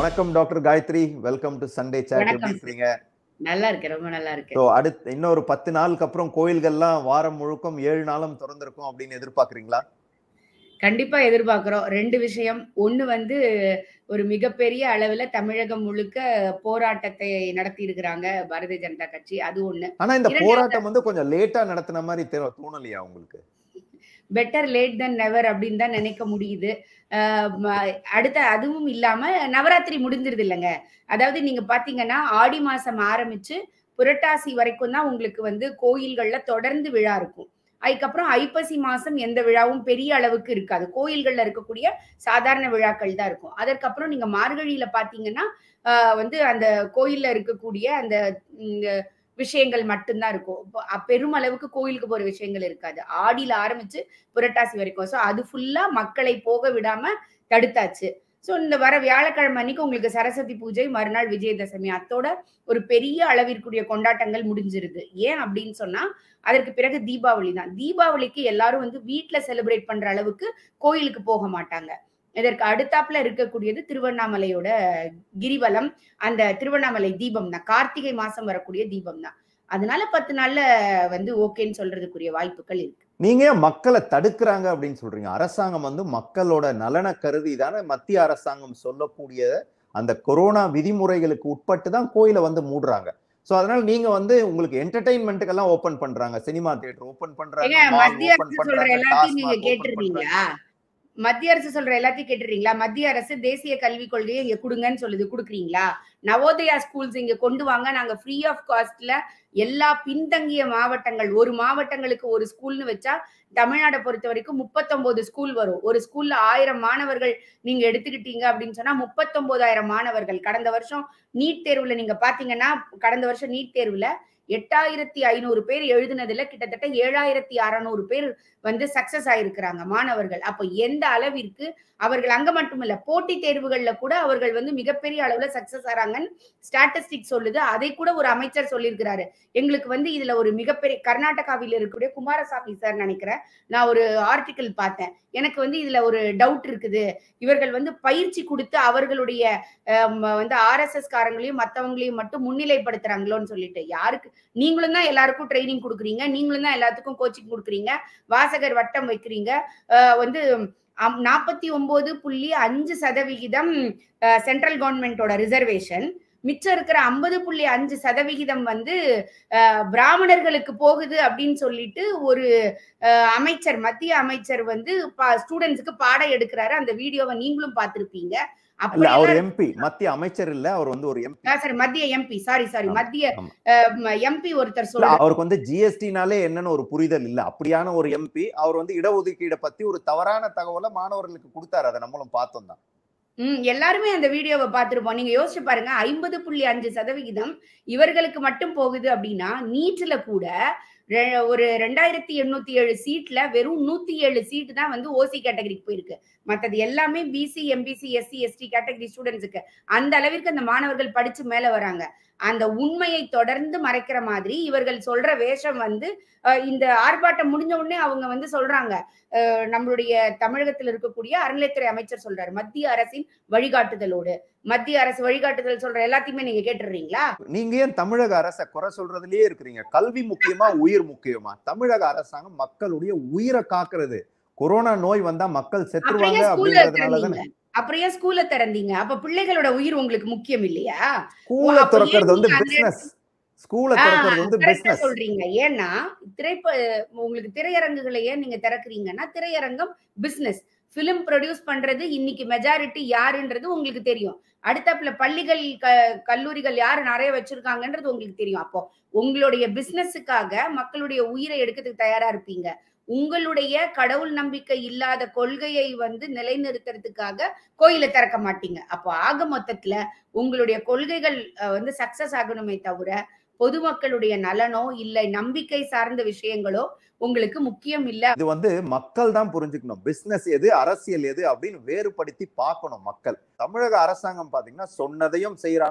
வணக்கம் doctor Gayathri welcome to Sunday chat வணக்கம் எப்படி sir. இருக்கீங்க நல்லா இருக்கு ரொம்ப நல்லா இருக்கு ஸோ அடுத்து இன்னொரு பத்து நாளுக்கு அப்புறம் கோயில்கள்லாம் வாரம் முழுக்கும் ஏழு நாளும் திறந்திருக்கும் அப்படின்னு எதிர்பார்க்கறீங்களா கண்டிப்பா எதிர்பார்க்கிறோம் ரெண்டு விஷயம் ஒண்ணு வந்து ஒரு மிகப்பெரிய அளவுல தமிழகம் முழுக்க போராட்டத்தை நடத்தி இருக்கிறாங்க பாரதிய ஜனதா கட்சி அது ஒண்ணு ஆனா இந்த இரண்டாவது- போராட்டம் வந்து கொஞ்சம் லேட்டா நடத்தின மாதிரி தெ- தோணலையா உங்களுக்கு பெட்டர் லேட் தென் நெவர் அப்படின்னு தான் நினைக்க முடியுது ஆஹ் ம- அடுத்த அதுவும் இல்லாம நவராத்திரி முடிஞ்சிருது இல்லைங்க அதாவது நீங்க பாத்தீங்கன்னா ஆடி மாசம் ஆரம்பிச்சு புரட்டாசி வரைக்கும் தான் உங்களுக்கு வந்து கோயில்கள்ல தொடர்ந்து விழா இருக்கும் அதுக்கப்புறம் ஐப்பசி மாசம் எந்த விழாவும் பெரிய அளவுக்கு இருக்காது கோயில்கள்ல இருக்கக்கூடிய சாதாரண விழாக்கள் தான் இருக்கும் அதற்கப்புறம் நீங்க மார்கழியில பாத்தீங்கன்னா ஆஹ் வந்து அந்த கோயில்ல இருக்கக்கூடிய அந்த ம், விஷயங்கள் மட்டும்தான் இருக்கும் இப்போ, அ- பெருமளவுக்கு கோயிலுக்கு போற விஷயங்கள் இருக்காது ஆடியில ஆரம்பிச்சு புரட்டாசி வரைக்கும் ஸோ அது ஃபுல்லா மக்களை போக விடாம தடுத்தாச்சு ஸோ இந்த வர வியாழக்கிழமை அன்னைக்கு உங்களுக்கு சரஸ்வதி பூஜை மறுநாள் விஜயதசமி அத்தோட ஒரு பெரிய அளவிற்குரிய கொண்டாட்டங்கள் முடிஞ்சிருது ஏன் அப்படின்னு சொன்னா அதற்கு பிறகு தீபாவளி தான் தீபாவளிக்கு எல்லாரும் வந்து வீட்ல செலிப்ரேட் பண்ற அளவுக்கு கோயிலுக்கு போக மாட்டாங்க இதற்கு அடுத்தாப்புல இருக்கக்கூடியது திருவண்ணாமலையோட கிரிவலம் அந்த திருவண்ணாமலை தீபம் தான் கார்த்திகை மாசம் வரக்கூடிய தீபம் தான் அதனால பத்து நாள்ல வந்து ஓகேன்னு சொல்றதுக்குரிய வாய்ப்புகள் இருக்கு நீங்க ஏன் மக்களை தடுக்கிறாங்க அப்படின்னு சொல்றீங்க அரசாங்கம் வந்து மக்களோட நலனை கருதி தானே மத்திய அரசாங்கம் சொல்லக்கூடிய அந்த கொரோனா விதிமுறைகளுக்கு உட்பட்டு தான் கோயிலை வந்து மூடுறாங்க சோ அதனால நீங்க வந்து உங்களுக்கு என்டர்டைன்மெண்ட்டுக்கு எல்லாம் ஓபன் பண்றாங்க சினிமா தியேட்டர் ஓபன் பண்றாங்க ஏங்க mall மத்திய open அரசு சொல்ற பண்றாங்க, எல்லாத்தையும் நீங்க Tasmac open கேட்டுருந்தீங்களா மத்திய அரசு சொல்ற எல்லாத்தையும் கேட்டுறீங்களா மத்திய அரசு தேசிய கல்விக் கொள்கையை இங்க கொடுங்கன்னு சொல்லுது கொடுக்குறீங்களா நவோதயா ஸ்கூல்ஸ் இங்க கொண்டு வாங்க நாங்க ஃப்ரீ ஆஃப் காஸ்ட்ல எல்லா பின்தங்கிய மாவட்டங்கள் ஒரு மாவட்டங்களுக்கு ஒரு ஸ்கூல்னு வச்சா தமிழ்நாடை பொறுத்த வரைக்கும் முப்பத்தொன்பது ஸ்கூல் வரும் ஒரு ஸ்கூல்ல ஆயிரம் மாணவர்கள் நீங்க எடுத்துக்கிட்டீங்க அப்படின்னு சொன்னா முப்பத்தொன்பதாயிரம் மாணவர்கள் கடந்த வருஷம் நீட் தேர்வுல நீங்க பாத்தீங்கன்னா கடந்த வருஷம் நீட் தேர்வுல எட்டாயிரத்தி ஐநூறு பேர் எழுதுனதுல கிட்டத்தட்ட ஏழாயிரத்தி அறநூறு பேர் வந்து சக்சஸ் ஆயிருக்கிறாங்க மாணவர்கள் அப்போ எந்த அளவிற்கு அவர்கள் அங்க மட்டும் இல்ல போட்டி தேர்வுகள்ல கூட அவர்கள் வந்து மிகப்பெரிய அளவுல சக்சஸ் ஆறாங்கன்னு ஸ்டாட்டிஸ்டிக் சொல்லுது அதை கூட ஒரு அமைச்சர் சொல்லியிருக்கிறாரு எங்களுக்கு வந்து இதுல ஒரு மிகப்பெரிய கர்நாடகாவில் இருக்கக்கூடிய குமாரசாமி சார் நினைக்கிறேன் நான் ஒரு ஆர்டிக்கிள் பார்த்தேன் எனக்கு வந்து இதுல ஒரு டவுட் இருக்குது இவர்கள் வந்து பயிற்சி கொடுத்து அவர்களுடைய அஹ், ம- வந்து ஆர்எஸ்எஸ் காரங்களையும் மத்தவங்களையும் மட்டும் முன்னிலைப்படுத்துறாங்களோன்னு சொல்லிட்டு யாருக்கு நீங்களும் தான் எல்லாருக்கும் ட்ரைனிங் கொடுக்குறீங்க நீங்களும் தான் எல்லாத்துக்கும் கோச்சிங் கொடுக்குறீங்க வாசகர் வட்டம் வைக்கிறீங்க அஹ், வந்து நாற்பத்தி ஒன்பது புள்ளி அஞ்சு சதவிகிதம் சென்ட்ரல் கவர்மெண்டோட ரிசர்வேஷன் மிச்சம் இருக்கிற ஐம்பது புள்ளி அஞ்சு சதவிகிதம் வந்து அஹ், பிராமணர்களுக்கு போகுது அப்படின்னு சொல்லிட்டு ஒரு அஹ், அமைச்சர் மத்திய அமைச்சர் வந்து ஸ்டூடெண்ட்ஸுக்கு பாடம் எடுக்கிறாரு அந்த வீடியோவை நீங்களும் பார்த்திருப்பீங்க இல்ல அவர் அப்படி எம்பி மத்திய அமைச்சர் இல்ல அவர் வந்து ஒரு எம்பி சாரி மத்திய எம்பி சாரி சாரி ஆமா, மத்திய ஆமா. எம்பி ஒருத்தர் இல்ல, சொல்றாரு அவருக்கு வந்து ஜிஎஸ்டினாலே என்னன்னு ஒரு புரிதல் இல்ல அப்படியான ஒரு எம்பி அவர் வந்து இடஒதுக்கீடை பத்தி ஒரு தவறான தகவலை மாணவர்களுக்கு கொடுத்தாரு அதை நம்மளும் பார்த்தோம் தான் ம் எல்லாருமே அந்த வீடியோவை பார்த்திருப்போம் நீங்க யோசிச்சு பாருங்க ஐம்பது புள்ளி அஞ்சு சதவிகிதம் இவர்களுக்கு மட்டும் போகுது அப்படின்னா நீட்ல கூட ரெ- ஒரு ரெண்டாயிரத்தி எண்ணூத்தி ஏழு சீட்ல வெறும் நூத்தி ஏழு சீட் தான் வந்து ஓசி கேட்டகரிக்கு போயிருக்கு மத்தது எல்லாமே BC MBC SC ST category ஸ்டூடெண்ட்ஸுக்கு அந்த அளவிற்கு அந்த மாணவர்கள் படிச்சு மேல வராங்க அந்த உண்மையை தொடர்ந்து மறைக்கிற மாதிரி இவர்கள் சொல்ற வேஷம் வந்து அஹ், இந்த ஆர்ப்பாட்டம் முடிஞ்ச உடனே அவங்க வந்து சொல்றாங்க அஹ், நம்மளுடைய தமிழகத்தில் இருக்கக்கூடிய அறநிலைத்துறை அமைச்சர் சொல்றாரு மத்திய அரசின் வழிகாட்டுதலோடு மத்திய அரசு வழிகாட்டுதல் சொல்ற எல்லாத்தையுமே நீங்க கேட்டுறீங்களா நீங்க ஏன் தமிழக அரசை குறை சொல்றதுலயே இருக்கிறீங்க கல்வி முக்கியமா உயிர் முக்கியமா தமிழக அரசாங்கம் மக்களுடைய உயிரை காக்குறது கொரோனா நோய் வந்தா மக்கள் செத்துருவாங்க அப்புறம் ஏன் ஸ்கூல்ல அப்படின்றதுனால தானே திறந்தீங்க அப்புறம் ஏன் ஸ்கூல்ல திறந்தீங்க அப்ப பிள்ளைகளோட உயிர் உங்களுக்கு முக்கியம் இல்லையா ஸ்கூலை அப்ப திறக்கிறது ஏன் வந்து நீங்க அந்த பிசினஸ் ஸ்கூலை ஆ, திறக்கிறது வந்து correct ஆ பிசினஸ் சொல்றீங்க ஏன்னா திரைப்ப உங்களுக்கு திரையரங்குகளை ஏன் நீங்க திறக்கிறீங்கன்னா திரையரங்கம் பிசினஸ் பிலிம் ப்ரொடியூஸ் பண்றது இன்னைக்கு மெஜாரிட்டி யாருன்றது உங்களுக்கு தெரியும் அடுத்தாப்புல பள்ளிகள் க கல்லூரிகள் யாரு நிறைய வச்சிருக்காங்கன்றது உங்களுக்கு தெரியும் அப்போ உங்களுடைய பிசினஸுக்காக மக்களுடைய உயிரை எடுக்கிறதுக்கு தயாரா இருப்பீங்க உங்களுடைய கடவுள் நம்பிக்கை இல்லாத கொள்கையை வந்து நிலைநிறுத்துறதுக்காக கோயிலை திறக்க மாட்டீங்க அப்போ ஆக மொத்தத்துல உங்களுடைய கொள்கைகள் அஹ், வந்து சக்சஸ் ஆகணுமே தவிர பொதுமக்களுடைய நலனோ இல்லை நம்பிக்கை சார்ந்த விஷயங்களோ உங்களுக்கு முக்கியம் இல்ல இது வந்து மக்கள் தான் புரிஞ்சுக்கணும் பிசினஸ் எது அரசியல் எது அப்படின்னு வேறுபடுத்தி பார்க்கணும் மக்கள் தமிழக அரசாங்கம் பாத்தீங்கன்னா சொன்னதையும் செய்யறாங்க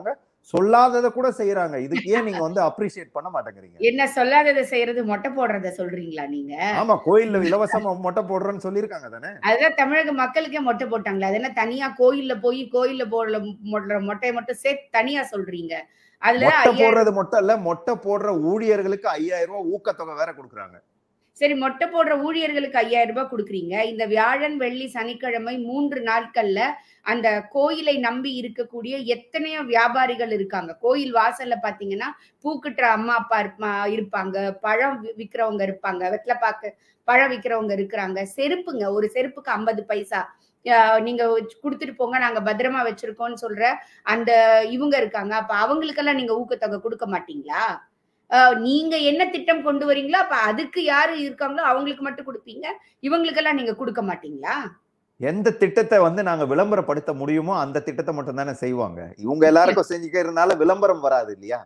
சொல்லாததை கூட செய்யறாங்க இதுக்கு ஏன் நீங்க வந்து அப்ரிஷியேட் பண்ண மாட்டேங்கிறீங்க என்ன சொல்லாததை செய்யறது மொட்டை போடுறத சொல்றீங்களா நீங்க ஆமா கோயில்ல இலவசமா மொட்டை போடுறேன்னு சொல்லியிருக்காங்க தானே அதுதான் தமிழக மக்களுக்கே மொட்டை போட்டாங்களா அது என்ன தனியா கோயில்ல போய் கோயில்ல போடுற மொட்டை மொட்டையை மட்டும் சேர்த்து தனியா சொல்றீங்க அதுல மொட்டை ஐயாயிரம் போடுறது மட்டும் இல்ல மொட்டை போடுற ஊழியர்களுக்கு ஐயாயிரம் ரூபாய் ஊக்கத்தொகை வேற கொடுக்குறாங்க சரி மொட்டை போடுற ஊழியர்களுக்கு ஐயாயிரம் ரூபாய் கொடுக்குறீங்க இந்த வியாழன் வெள்ளி சனிக்கிழமை மூன்று நாட்கள்ல அந்த கோயிலை நம்பி இருக்கக்கூடிய எத்தனையோ வியாபாரிகள் இருக்காங்க கோயில் வாசல்ல பாத்தீங்கன்னா பூக்குற்ற அம்மா அப்பா இருப்பா- இருப்பாங்க பழம் வி- விக்கிறவங்க இருப்பாங்க வெத்தலைப்பாக்கு பழம் விக்கிறவங்க இருக்கிறாங்க செருப்புங்க ஒரு செருப்புக்கு ஐம்பது பைசா அஹ் நீங்க வச்சு- கொடுத்துட்டு போங்க நாங்க பத்திரமா வச்சிருக்கோம்னு சொல்ற அந்த இவங்க இருக்காங்க அப்ப அவங்களுக்கெல்லாம் நீங்க ஊக்கத்தொகை கொடுக்க மாட்டீங்களா அஹ் நீங்க என்ன திட்டம் கொண்டு வரீங்களோ அப்ப அதுக்கு யாரு இருக்காங்களோ அவங்களுக்கு மட்டும் கொடுப்பீங்க இவங்களுக்கெல்லாம் நீங்க கொடுக்க மாட்டீங்களா எந்த திட்டத்தை வந்து நாங்க விளம்பரப்படுத்த முடியுமோ அந்த திட்டத்தை மட்டும் தானே செய்வாங்க இவங்க எல்லாருக்கும் செஞ்சுக்கிறதுனால விளம்பரம் வராது இல்லையா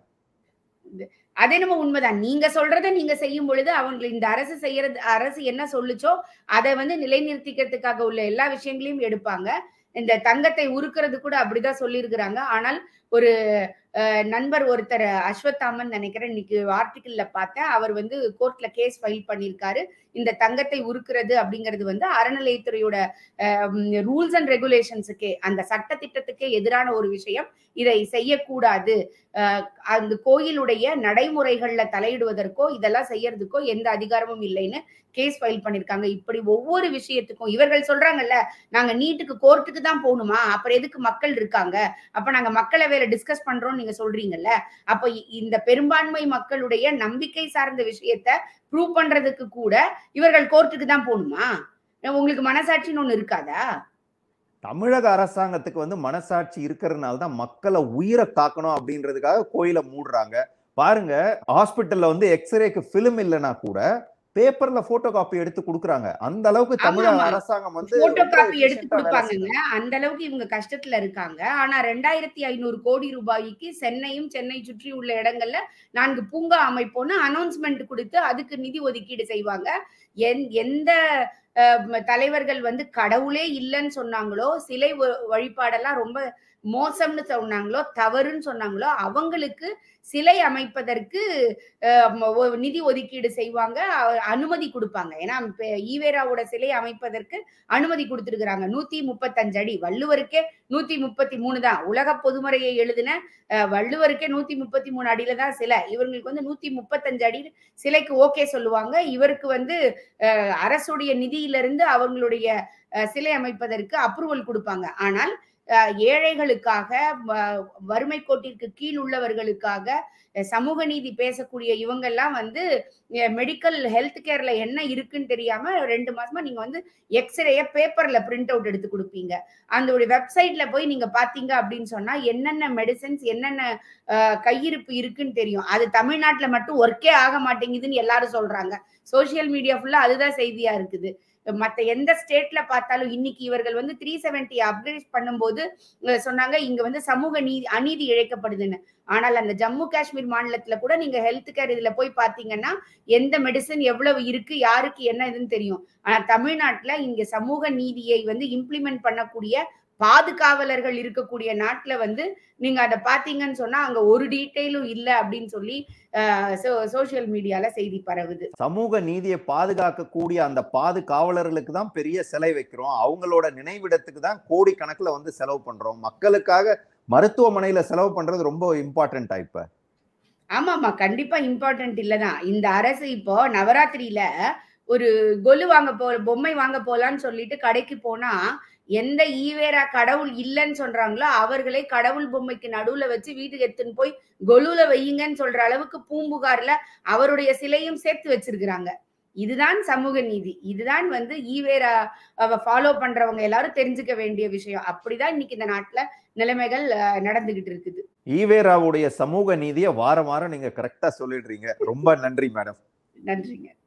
அது என்னமோ உண்மைதான் நீங்க சொல்றத நீங்க செய்யும் பொழுது அவங்க இந்த அரசு செய்யறது அரசு என்ன சொல்லுச்சோ அதை வந்து நிலைநிறுத்திக்கிறதுக்காக உள்ள எல்லா விஷயங்களையும் எடுப்பாங்க இந்த தங்கத்தை உருக்குறது கூட அப்படிதான் சொல்லியிருக்கிறாங்க ஆனால் ஒரு அஹ், நண்பர் ஒருத்தர் அஸ்வத்தாமன் நினைக்கிறேன் இன்னைக்கு ஆர்டிகிள்ல பார்த்தேன் அவர் வந்து கோர்ட்ல கேஸ் ஃபைல் பண்ணியிருக்காரு இந்த தங்கத்தை உருக்குறது அப்படிங்கிறது வந்து அறநிலையத்துறையோட ரூல்ஸ் அண்ட் ரெகுலேஷன்ஸுக்கே அந்த சட்ட திட்டத்துக்கே எதிரான ஒரு விஷயம் இதை செய்யக்கூடாது அஹ், அந்த கோயிலுடைய நடைமுறைகள்ல தலையிடுவதற்கோ இதெல்லாம் செய்யறதுக்கோ எந்த அதிகாரமும் இல்லைன்னு கேஸ் ஃபைல் பண்ணிருக்காங்க இப்படி ஒவ்வொரு விஷயத்துக்கும் இவர்கள் சொல்றாங்கல்ல நாங்க நீட்டுக்கு கோர்ட்டுக்கு தான் போகணுமா அப்புறம் எதுக்கு மக்கள் இருக்காங்க அப்ப நாங்க மக்களவையில டிஸ்கஸ் பண்றோம்னு நீங்க சொல்றீங்கல்ல அப்ப இ- இந்த பெரும்பான்மை மக்களுடைய நம்பிக்கை சார்ந்த விஷயத்த ப்ரூவ் பண்றதுக்கு கூட இவர்கள் கோர்ட்டுக்கு தான் போகணுமா உங்களுக்கு மனசாட்சின்னு ஒண்ணு இருக்காதா தமிழக அரசாங்கத்துக்கு வந்து மனசாட்சி இருக்கிறதுனால தான் மக்களை உயிரை காக்கணும் அப்படின்றதுக்காக கோயிலை மூடுறாங்க பாருங்க ஹாஸ்பிட்டல்ல வந்து எக்ஸ்ரேக்கு பிலிம் இல்லைன்னா கூட பேப்பர்ல போட்டோ காப்பி எடுத்து கொடுக்குறாங்க அந்த அளவுக்கு தமிழக ஆமா. அரசாங்கம் வந்து போட்டோ ரொம்ப காப்பி எடுத்து efficient ஆ வேலை செய்யுது. கொடுப்பாங்கங்க அந்த அளவுக்கு இவங்க கஷ்டத்துல இருக்காங்க ஆனா ரெண்டாயிரத்தி ஐநூறு கோடி ரூபாய்க்கு சென்னையும் சென்னை சுற்றி உள்ள இடங்கள்ல நான்கு பூங்கா அமைப்போம்னு அனௌன்ஸ்மெண்ட் கொடுத்து அதுக்கு நிதி ஒதுக்கீடு செய்வாங்க எந்- எந்த அஹ், ம- தலைவர்கள் வந்து கடவுளே இல்லைன்னு சொன்னாங்களோ சிலை வ- வழிபாடெல்லாம் ரொம்ப மோசம்னு சொன்னாங்களோ தவறுன்னு சொன்னாங்களோ அவங்களுக்கு சிலை அமைப்பதற்கு அஹ், ம- ஒ- நிதி ஒதுக்கீடு செய்வாங்க அ- அனுமதி கொடுப்பாங்க ஏன்னா இப்ப ஈவேராவோட சிலை அமைப்பதற்கு அனுமதி கொடுத்திருக்கிறாங்க நூத்தி முப்பத்தஞ்சு அடி வள்ளுவருக்கே நூத்தி முப்பத்தி மூணு தான் உலக பொதுமறையை எழுதின அஹ், வள்ளுவருக்கே நூத்தி முப்பத்தி மூணு அடியில தான் சிலை இவங்களுக்கு வந்து நூத்தி முப்பத்தஞ்சு அடி சிலைக்கு ஓகே சொல்லுவாங்க இவருக்கு வந்து அஹ், அரசுடைய நிதியிலிருந்து அவங்களுடைய அஹ், சிலை அமைப்பதற்கு அப்ரூவல் கொடுப்பாங்க ஆனால் அஹ், ஏழைகளுக்காக வ- வறுமை கோட்டிற்கு கீழ் உள்ளவர்களுக்காக அஹ், சமூக நீதி பேசக்கூடிய இவங்கெல்லாம் வந்து மெடிக்கல் ஹெல்த் கேர்ல என்ன இருக்குன்னு தெரியாம ரெண்டு மாசமா நீங்க வந்து எக்ஸ்ரேய பேப்பர்ல பிரிண்ட் அவுட் எடுத்து கொடுப்பீங்க அந்த ஒரு வெப்சைட்ல போய் நீங்க பாத்தீங்க அப்படின்னு சொன்னா என்னென்ன மெடிசன்ஸ் என்னென்ன அஹ், கையிருப்பு இருக்குன்னு தெரியும் அது தமிழ்நாட்டுல மட்டும் ஒர்க்கே ஆக மாட்டேங்குதுன்னு எல்லாரும் சொல்றாங்க சோசியல் மீடியா ஃபுல்லா அதுதான் செய்தியா இருக்குது மத்த எந்த ஸ்டேட்ல பார்த்தாலும் இன்னைக்கு இவர்கள் வந்து த்ரீ செவன்டி அப்கிரேட் பண்ணும்போது அஹ், சொன்னாங்க இங்க வந்து சமூக நீதி அநீதி இழைக்கப்படுதுன்னு ஆனால் அந்த ஜம்மு காஷ்மீர் மாநிலத்துல கூட நீங்க ஹெல்த் கேர் இதுல போய் பாத்தீங்கன்னா எந்த மெடிசன் எவ்வளவு இருக்கு யாருக்கு என்ன இதுன்னு தெரியும் ஆனா தமிழ்நாட்டுல இங்க சமூக நீதியை வந்து இம்ப்ளிமெண்ட் பண்ணக்கூடிய பாதுகாவலர்கள் இருக்கக்கூடிய நாட்டுல வந்து நீங்க அதை பாத்தீங்கன்னு சொன்னா அங்க ஒரு டீட்டெயிலும் இல்ல அப்படின்னு சொல்லி சோசியல் மீடியால செய்தி பரவுது சமூக நீதியை பாதுகாக்கக்கூடிய அந்த பாதுகாவலர்களுக்கு தான் பெரிய சிலை வைக்கிறோம் அவங்களோட நினைவிடத்துக்கு தான் கோடி கணக்குல வந்து செலவு பண்றோம் மக்களுக்காக மருத்துவமனையில செலவு பண்றது ரொம்ப இம்பார்ட்டன்டா இப்ப ஆமாமா கண்டிப்பா இம்பார்ட்டன்ட் இல்லதான் இந்த அரசு இப்போ நவராத்திரியில ஒரு கொலு வாங்க போ பொம்மை வாங்க போலான்னு சொல்லிட்டு கடைக்கு போனா எந்த ஈவேரா கடவுள் இல்லைன்னு சொல்றாங்களோ அவர்களே கடவுள் பொம்மைக்கு நடுவுல வச்சு வீட்டுக்கு எடுத்துன்னு போய் கொலுல வையுங்கன்னு சொல்ற அளவுக்கு பூம்புகார்ல அவருடைய சிலையும் சேர்த்து வச்சிருக்கிறாங்க இதுதான் சமூக நீதி இதுதான் வந்து ஈவேரா ஃபாலோ பண்றவங்க எல்லாரும் தெரிஞ்சுக்க வேண்டிய விஷயம் அப்படிதான் இன்னைக்கு இந்த நாட்டுல நிலைமைகள் அஹ், நடந்துகிட்டு இருக்குது ஈவேராவுடைய சமூக நீதியை வாரம் வாரம் நீங்க கரெக்டா சொல்லிடுறீங்க ரொம்ப நன்றி மேடம் நன்றிங்க